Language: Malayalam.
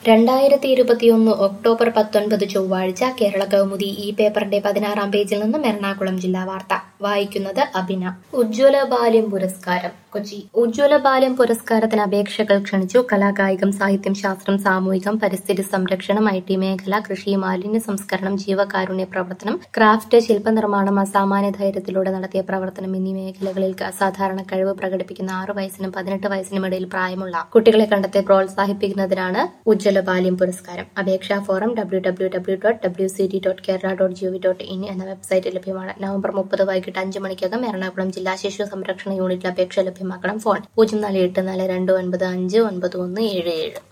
രണ്ടായിരത്തി ഇരുപത്തിയൊന്ന് ഒക്ടോബർ പത്തൊൻപത് ചൊവ്വാഴ്ച കേരള കൗമുദി ഈ പേപ്പറിന്റെ പതിനാറാം പേജിൽ നിന്നും എറണാകുളം ജില്ലാ വാർത്ത വായിക്കുന്നത് അഭിന ഉജ്ജ്വല ബാല്യം പുരസ്കാരം കൊച്ചി ഉജ്ജ്വല ബാല്യം പുരസ്കാരത്തിന് അപേക്ഷകൾ ക്ഷണിച്ചു കലാകായികം സാഹിത്യം ശാസ്ത്രം സാമൂഹികം പരിസ്ഥിതി സംരക്ഷണം ഐ ടി മേഖല കൃഷി മാലിന്യ സംസ്കരണം ജീവകാരുണ്യ പ്രവർത്തനം ക്രാഫ്റ്റ് ശില്പനിർമ്മാണം അസാമാന്യ ധൈര്യത്തിലൂടെ നടത്തിയ പ്രവർത്തനം എന്നീ മേഖലകളിൽ അസാധാരണ കഴിവ് പ്രകടിപ്പിക്കുന്ന ആറു വയസ്സിനും പതിനെട്ട് വയസ്സിനും ഇടയിൽ പ്രായമുള്ള കുട്ടികളെ കണ്ടെത്തി പ്രോത്സാഹിപ്പിക്കുന്നതിനാണ് ഉജ്ജ്വല ബാല്യം പുരസ്കാരം അപേക്ഷാ form W W W dot W C D dot Kerala dot G O V dot in എന്ന വെബ്സൈറ്റിൽ ലഭ്യമാണ് നവംബർ മുപ്പത് വൈകിട്ട് അഞ്ച് മണിക്കകം എറണാകുളം ജില്ലാ ശിശു സംരക്ഷണ യൂണിറ്റിൽ അപേക്ഷ ലഭ്യമാക്കണം ഫോൺ പൂജ്യം നാല് എട്ട് നാല് രണ്ട് ഒൻപത് അഞ്ച് ഒൻപത് ഒന്ന് ഏഴ് ഏഴ്